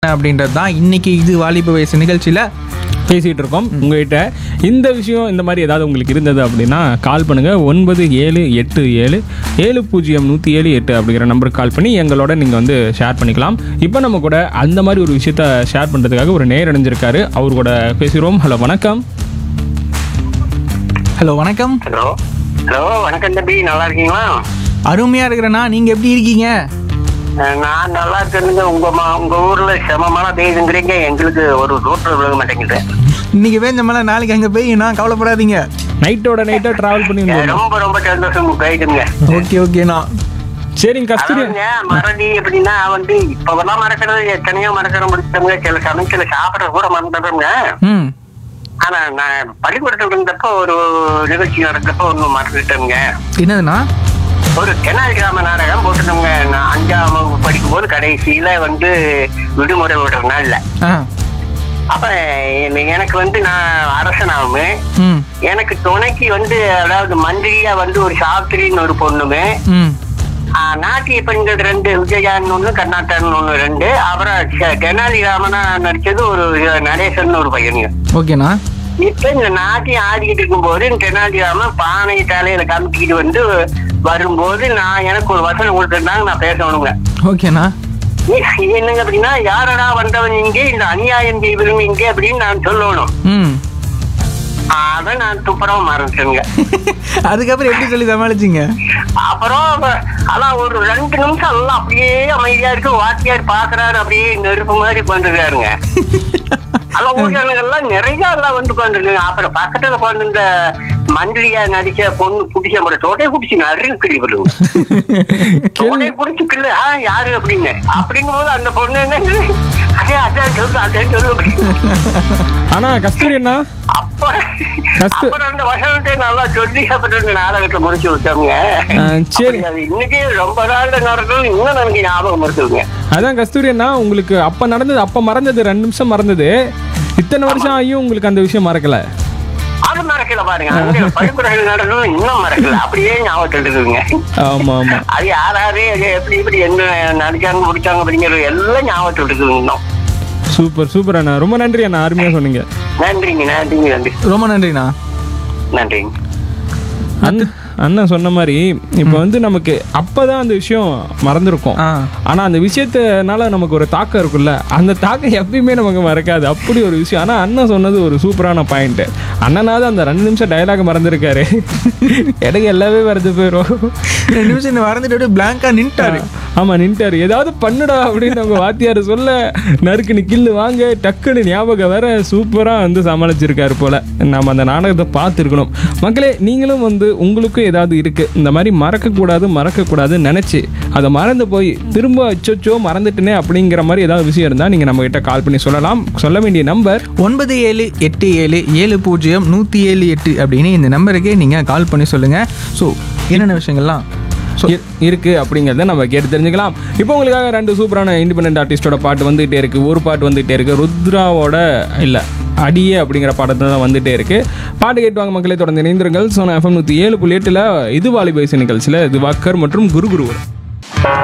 அப்படின்றது தான் இன்னைக்கு இது வாலிப வயசு நிகழ்ச்சியில் பேசிகிட்டு இருக்கோம் உங்ககிட்ட இந்த விஷயம் இந்த மாதிரி ஏதாவது உங்களுக்கு இருந்தது அப்படின்னா கால் பண்ணுங்கள் ஒன்பது ஏழு எட்டு ஏழு ஏழு பூஜ்ஜியம் நூற்றி ஏழு எட்டு அப்படிங்கிற நம்பருக்கு கால் பண்ணி எங்களோட நீங்கள் வந்து ஷேர் பண்ணிக்கலாம் இப்போ நம்ம கூட அந்த மாதிரி ஒரு விஷயத்த ஷேர் பண்ணுறதுக்காக ஒரு நேர் அடைஞ்சிருக்காரு அவர் கூட பேசுகிறோம் ஹலோ வணக்கம் ஹலோ வணக்கம் ஹலோ ஹலோ வணக்கம் தம்பி நல்லா இருக்கீங்களா அருமையாக இருக்கிறேண்ணா நீங்கள் எப்படி இருக்கீங்க அஹ் நான் நல்லா இருக்கேனுங்க உங்க மா- உங்க ஊர்ல செமமான பெய்யுதுங்கிறீங்க எங்களுக்கு ஒரு ரோட்ல விழுக மாட்டேங்குது இன்னைக்கு பேஞ்ச மேலே நாளைக்கு அங்கே பெய்யுண்ணா கவலைப்படாதீங்க நைட்டோட நைட்டாக ட்ராவல் பண்ணி அஹ் வந்தோம் ரொம்ப ரொம்ப சந்தோஷம் பெய்யுதுங்க ஓகே ஓகேண்ணா சரிங்க கஸ்தூரி அதாவதுங்க, மறதி எப்படின்னா வந்து இப்பவெல்லாம் மறக்கிறது எத்தனையோ மறக்கிற முடிச்சவங்க சில சமயத்துல சாப்பிட கூட மறந்துடுறோங்க ம் ஆனா நான் பள்ளிக்கூடத்துல இருந்தப்போ ஒரு நிகழ்ச்சி நடந்தப்போ ஒண்ணு மறந்துட்டேங்க என்னதுண்ணா ஒரு தெனாலி கிராம நாடகம் போட்டுட்டோங்க நான் அஞ்சாம் வகுப்பு படிக்கும் போது கடைசியில வந்து விடுமுறை விடுற நாள்ல ஆ அப்ப என்ன- எனக்கு வந்து நான் அரசனாவுமே ம் எனக்கு துணைக்கு வந்து அதாவது மந்திரியா வந்து ஒரு சாஸ்திரின்னு ஒரு பொண்ணுமே ம் ஆ, நாட்டிய பெண்கள் ரெண்டு விஜயான்னு ஒண்ணு கர்நாடகன் ஒண்ணு ரெண்டு அப்புறம் ச- தெனாலிராமனா நடிச்சது ஒரு நடேசன் ஒரு பையனுங்க ஓகேண்ணா இப்ப இந்த நாட்டியம் ஆடிக்கிட்டு இருக்கும்போது இந்த தெனாலிராமன் பானை தலையில காமிச்சிக்கிட்டு வந்து வரும்போது நான் எனக்கு ஒரு வசனம் கொடுத்துருந்தாங்க நான் பேசணுங்க ஓகேண்ணா இது என்னங்க அப்படின்னா யாரடா வந்தவன் இங்கே இந்த அநியாயம் செய்வதும் இங்கே அப்படின்னு நான் சொல்லணும் ம் அதை நான் துப்புரவா மறந்துட்டேங்க அதுக்கப்புறம் எப்படி சொல்லி சமாளிச்சிங்க அப்புறம் அவ- அதான் ஒரு ரெண்டு நிமிஷம் எல்லாம் அப்படியே அமைதியா இருக்கு வாத்தியார் பாக்குறாரு அப்படியே நெருப்பு மாதிரி உட்காந்துருக்காருங்க எல்லாம் ஊழியர்கள் எல்லாம் நிறைய எல்லாம் வந்து உட்காந்துருக்காங்க அப்புறம் பக்கத்துல உட்காந்து இந்த மந்திரியா நடிச்ச பொண்ணு புடிச்ச முறை தோட்டையை பிடிச்சி நிறைய கிளி விடுங்க தோட்டையை பிடிச்சி கிள்ளு ஆ யாரு அப்படின்னு அப்படிங்கும் போது அந்த பொண்ணு என்ன அதே அதான் சொல்லு அதான் சொல்லு அப்படின்னு. ஆனால் கஸ்தூரி அண்ணா அப்ப First- அப்புறம் அந்த வசனத்தை நல்லா சொல்லி அப்புறம் இந்த நாடகத்தை முடிச்சு விட்டாங்க ஆ, சரி அப்படி அது இன்னைக்கு ரொம்ப நாள் நடக்கும் இன்னும் எனக்கு ஞாபகம் இருக்குங்க அதான் கஸ்தூரி அண்ணா உங்களுக்கு அப்போ நடந்தது அப்போ மறந்தது ரெண்டு நிமிஷம் மறந்தது இத்தனை வருஷம் ஆகியும் உங்களுக்கு அந்த விஷயம் மறக்கல அது மறக்கல பாருங்க அங்க பள்ளிக்கூடங்கள் நடக்கும் இன்னும் மறக்கல அப்படியே ஞாபகத்தில் இருக்குங்க ஆமாம் ஆமாம் அது யாராரு அது எப்படி இப்படி என்ன நடிச்சாங்க முடிச்சாங்க அப்படிங்கிறது எல்லாம் ஞாபகத்தில் இருக்குங்க இன்னும் சூப்பர் சூப்பர் அண்ணா ரொம்ப நன்றி அண்ணா அருமையாக சொன்னீங்க நன்றிங்க நன்றிங்க நன்றி ரொம்ப நன்றிண்ணா நன்றிங்க அண்ணன் அண்ணன் சொன்ன மாதிரி இப்போ வந்து நமக்கு அப்பதான் அந்த விஷயம் மறந்துருக்கும் ஆ ஆனா அந்த விஷயத்தினால நமக்கு ஒரு தாக்கம் இருக்குல்ல அந்த தாக்கம் எப்பயுமே நமக்கு மறக்காது அப்படி ஒரு விஷயம் ஆனா அண்ணன் சொன்னது ஒரு சூப்பரான பாயிண்ட் அண்ணனாவது அந்த ரெண்டு நிமிஷம் டயலாக் மறந்துருக்காரு எனக்கு எல்லாமே மறந்து போயிடும் ரெண்டு நிமிஷம் இந்த மறந்துட்டு அப்படியே பிளாங்கா நின்ட்டாரு ஆமா நின்ட்டாரு ஏதாவது பண்ணுடா அப்படின்னு அவங்க வாத்தியார் சொல்ல நறுக்கு நீ கில்லு வாங்க டக்குன்னு ஞாபகம் வேற சூப்பரா வந்து சமாளிச்சிருக்காரு போல நம்ம அந்த நாடகத்தை பார்த்துருக்கணும் மக்களே நீங்களும் வந்து உங்களுக்கும் ஏதாவது இருக்கு இந்த மாதிரி மறக்கக்கூடாது மறக்கக்கூடாதுன்னு நினைச்சு அதை மறந்து போய் திரும்ப அச்சோச்சோ மறந்துட்டேனே அப்படிங்கிற மாதிரி ஏதாவது விஷயம் இருந்தால் நீங்கள் நம்ம கிட்ட கால் பண்ணி சொல்லலாம் சொல்ல வேண்டிய நம்பர் ஒன்பது ஏழு எட்டு ஏழு ஏழு பூஜ்ஜியம் நூற்றி ஏழு எட்டு அப்படின்னு இந்த நம்பருக்கே நீங்கள் கால் பண்ணி சொல்லுங்கள் ஸோ என்னென்ன விஷயங்கள்லாம் ஸோ இரு- இருக்கு அப்படிங்கிறத நம்ம கேட்டு தெரிஞ்சுக்கலாம் இப்போ உங்களுக்காக ரெண்டு சூப்பரான இண்டிபெண்டன்ட் ஆர்டிஸ்டோட பாட்டு வந்துகிட்டே இருக்கு ஒரு பாட்டு வந்துகிட்டே இருக்கு ருத்ராவோட இல்லை அடியே அப்படிங்கிற பாடத்தில் தான் வந்துட்டே இருக்கு பாட்டு கேட்டு மக்களை தொடர்ந்து இணைந்திருங்கள் சோனா எஃப்எம் நூற்றி ஏழு புள்ளி எட்டில் இது வாலிபேசி நிகழ்ச்சியில் இது வாக்கர் மற்றும் குரு குருவோட